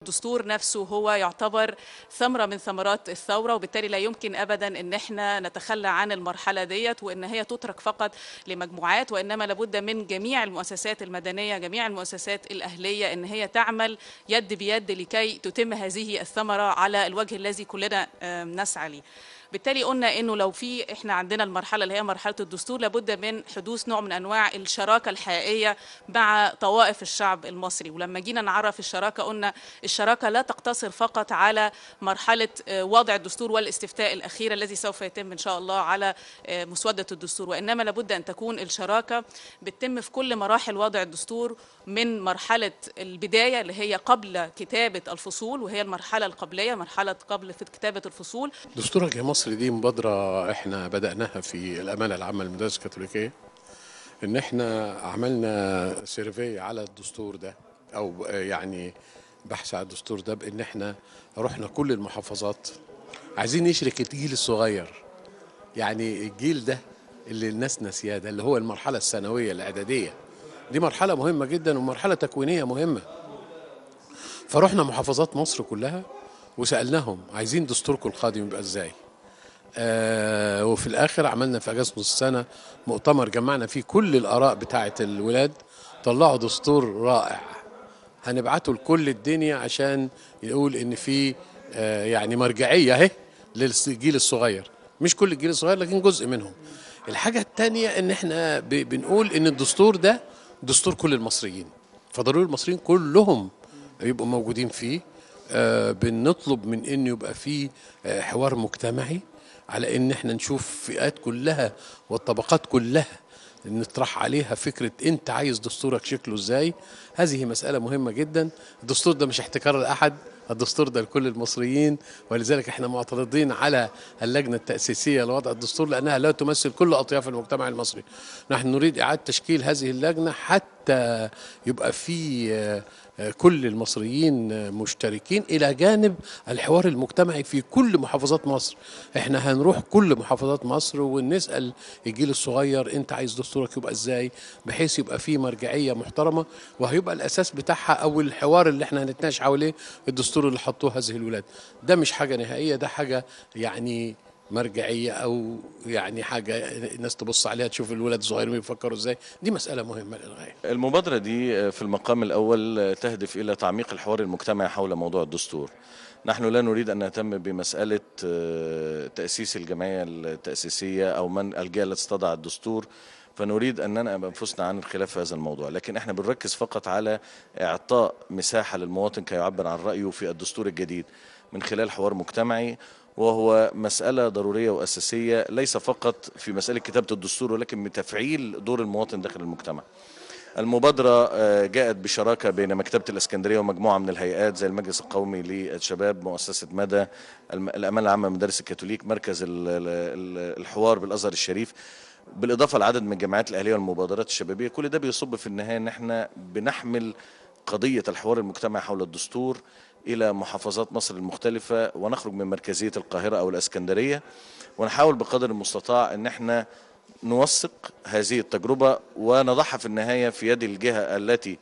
الدستور نفسه هو يعتبر ثمرة من ثمرات الثورة وبالتالي لا يمكن أبدا أن احنا نتخلى عن المرحلة ديت وأن هي تترك فقط لمجموعات وإنما لابد من جميع المؤسسات المدنية جميع المؤسسات الأهلية أن هي تعمل يد بيد لكي تتم هذه الثمرة على الوجه الذي كلنا آم، نسعى ليه بالتالي قلنا انه لو في احنا عندنا المرحله اللي هي مرحله الدستور لابد من حدوث نوع من انواع الشراكه الحقيقيه مع طوائف الشعب المصري ولما جينا نعرف الشراكه قلنا الشراكه لا تقتصر فقط على مرحله آه، وضع الدستور والاستفتاء الاخير الذي سوف يتم ان شاء الله على آه، مسوده الدستور وانما لابد ان تكون الشراكه بتتم في كل مراحل وضع الدستور من مرحله البدايه اللي هي قبل كتابه الفصول وهي المرحله القبليه مرحله قبل في كتابه الفصول دستورك يا مصر دي مبادرة احنا بدأناها في الأمانة العامة للمدارس الكاثوليكية إن احنا عملنا سيرفي على الدستور ده أو يعني بحث على الدستور ده بإن احنا رحنا كل المحافظات عايزين نشرك الجيل الصغير يعني الجيل ده اللي الناس ناسياه ده اللي هو المرحلة الثانوية الإعدادية دي مرحلة مهمة جدا ومرحلة تكوينية مهمة فرحنا محافظات مصر كلها وسألناهم عايزين دستوركم القادم يبقى ازاي آه وفي الاخر عملنا في اجازه نص السنه مؤتمر جمعنا فيه كل الاراء بتاعه الولاد طلعوا دستور رائع هنبعته لكل الدنيا عشان يقول ان في آه يعني مرجعيه اهي للجيل الصغير مش كل الجيل الصغير لكن جزء منهم الحاجه الثانيه ان احنا ب- بنقول ان الدستور ده دستور كل المصريين فضروري المصريين كلهم يبقوا موجودين فيه آه بنطلب من انه يبقى فيه آه حوار مجتمعي على ان احنا نشوف فئات كلها والطبقات كلها نطرح عليها فكرة انت عايز دستورك شكله ازاي هذه مسألة مهمة جدا الدستور ده مش احتكار لأحد الدستور ده لكل المصريين ولذلك احنا معترضين على اللجنة التأسيسية لوضع الدستور لأنها لا تمثل كل أطياف المجتمع المصري نحن نريد إعادة تشكيل هذه اللجنة حتى يبقى في آه، آه، كل المصريين آه، مشتركين إلى جانب الحوار المجتمعي في كل محافظات مصر احنا هنروح كل محافظات مصر ونسأل الجيل الصغير انت عايز دستورك يبقى ازاي بحيث يبقى فيه مرجعية محترمة وهيبقى الأساس بتاعها أو الحوار اللي احنا هنتناقش حواليه الدستور اللي حطوه هذه الولاد ده مش حاجة نهائية ده حاجة يعني مرجعية أو يعني حاجة الناس تبص عليها تشوف الولاد الصغيرين بيفكروا ازاي دي مسألة مهمة للغاية المبادرة دي في المقام الأول تهدف إلى تعميق الحوار المجتمعي حول موضوع الدستور نحن لا نريد أن نهتم بمسألة آه، تأسيس الجمعية التأسيسية أو من الجهة التي تضع الدستور فنريد أن ننأى بأنفسنا عن الخلاف في هذا الموضوع لكن احنا بنركز فقط على إعطاء مساحة للمواطن كي يعبر عن رأيه في الدستور الجديد من خلال حوار مجتمعي وهو مسألة ضرورية وأساسية ليس فقط في مسألة كتابة الدستور ولكن بتفعيل دور المواطن داخل المجتمع المبادرة آه، جاءت بشراكة بين مكتبة الإسكندرية ومجموعة من الهيئات زي المجلس القومي للشباب مؤسسة مدى الم- الأمانة العامة لمدارس الكاثوليك مركز ال- ال- الحوار بالأزهر الشريف بالإضافة لعدد من الجمعيات الأهلية والمبادرات الشبابية كل ده بيصب في النهاية إن احنا بنحمل قضية الحوار المجتمعي حول الدستور إلى محافظات مصر المختلفة ونخرج من مركزية القاهرة أو الإسكندرية ونحاول بقدر المستطاع إن احنا نوثق هذه التجربة ونضعها في النهاية في يد الجهة التي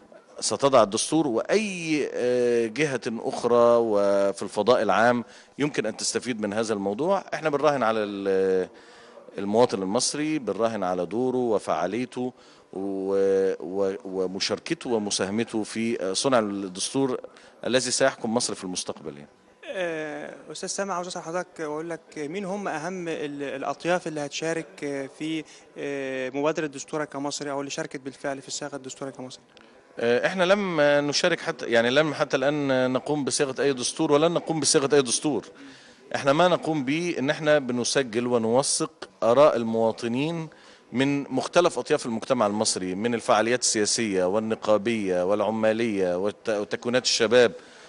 ستضع الدستور وأي آه، جهة أخرى وفي الفضاء العام يمكن أن تستفيد من هذا الموضوع احنا بنراهن على ال- المواطن المصري بنراهن على دوره وفعاليته و- و- ومشاركته ومساهمته في صنع الدستور الذي سيحكم مصر في المستقبل يعني. آه، استاذ سامع عاوز اسال حضرتك واقول لك مين هم اهم ال- الاطياف اللي هتشارك آه، في آه، مبادره دستورك كمصري او اللي شاركت بالفعل في صياغه دستورك كمصري آه، احنا لم نشارك حتى يعني لم حتى الان نقوم بصياغه اي دستور ولن نقوم بصياغه اي دستور احنا ما نقوم به ان احنا بنسجل ونوثق اراء المواطنين من مختلف اطياف المجتمع المصري من الفعاليات السياسيه والنقابيه والعماليه والت- وتكوينات الشباب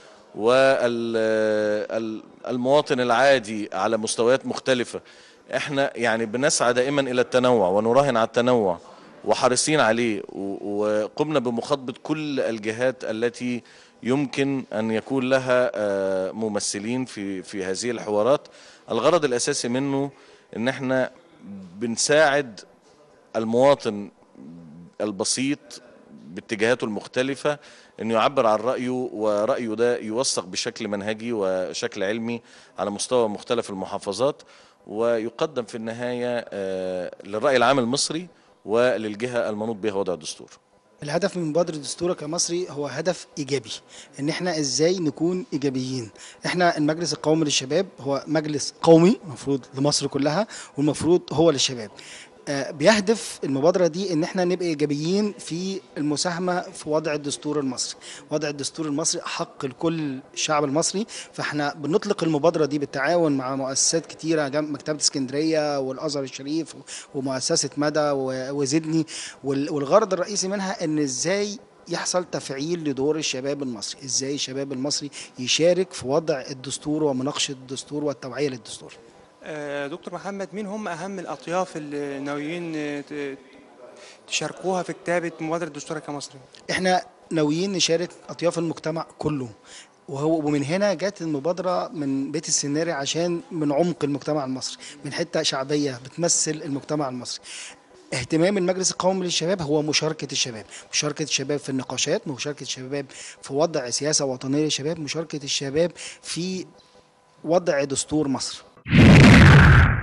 والمواطن العادي على مستويات مختلفه احنا يعني بنسعى دائما الى التنوع ونراهن على التنوع وحريصين عليه و- وقمنا بمخاطبه كل الجهات التي يمكن ان يكون لها آه، ممثلين في في هذه الحوارات الغرض الاساسي منه ان احنا بنساعد المواطن البسيط باتجاهاته المختلفة انه يعبر عن رأيه ورأيه ده يوثق بشكل منهجي وشكل علمي على مستوى مختلف المحافظات ويقدم في النهاية آه، للرأي العام المصري وللجهة المنوط بها وضع الدستور الهدف من مبادرة دستورك كمصري هو هدف إيجابي إن إحنا إزاي نكون إيجابيين إحنا المجلس القومي للشباب هو مجلس قومي المفروض لمصر كلها والمفروض هو للشباب آه، بيهدف المبادرة دي إن إحنا نبقى إيجابيين في المساهمة في وضع الدستور المصري وضع الدستور المصري حق لكل الشعب المصري فإحنا بنطلق المبادرة دي بالتعاون مع مؤسسات كتيرة جنب مكتبة اسكندرية والأزهر الشريف ومؤسسة مدى و- وزدني وال- والغرض الرئيسي منها إن إزاي يحصل تفعيل لدور الشباب المصري ازاي الشباب المصري يشارك في وضع الدستور ومناقشه الدستور والتوعيه للدستور آه، دكتور محمد مين هم اهم الاطياف اللي ناويين آه، ت- تشاركوها في كتابه مبادره دستورك كمصري احنا ناويين نشارك اطياف المجتمع كله وهو ومن هنا جت المبادره من بيت السناري عشان من عمق المجتمع المصري من حته شعبيه بتمثل المجتمع المصري اهتمام المجلس القومي للشباب هو مشاركه الشباب مشاركه الشباب في النقاشات مشاركه الشباب في وضع سياسه وطنيه للشباب مشاركه الشباب في وضع دستور مصر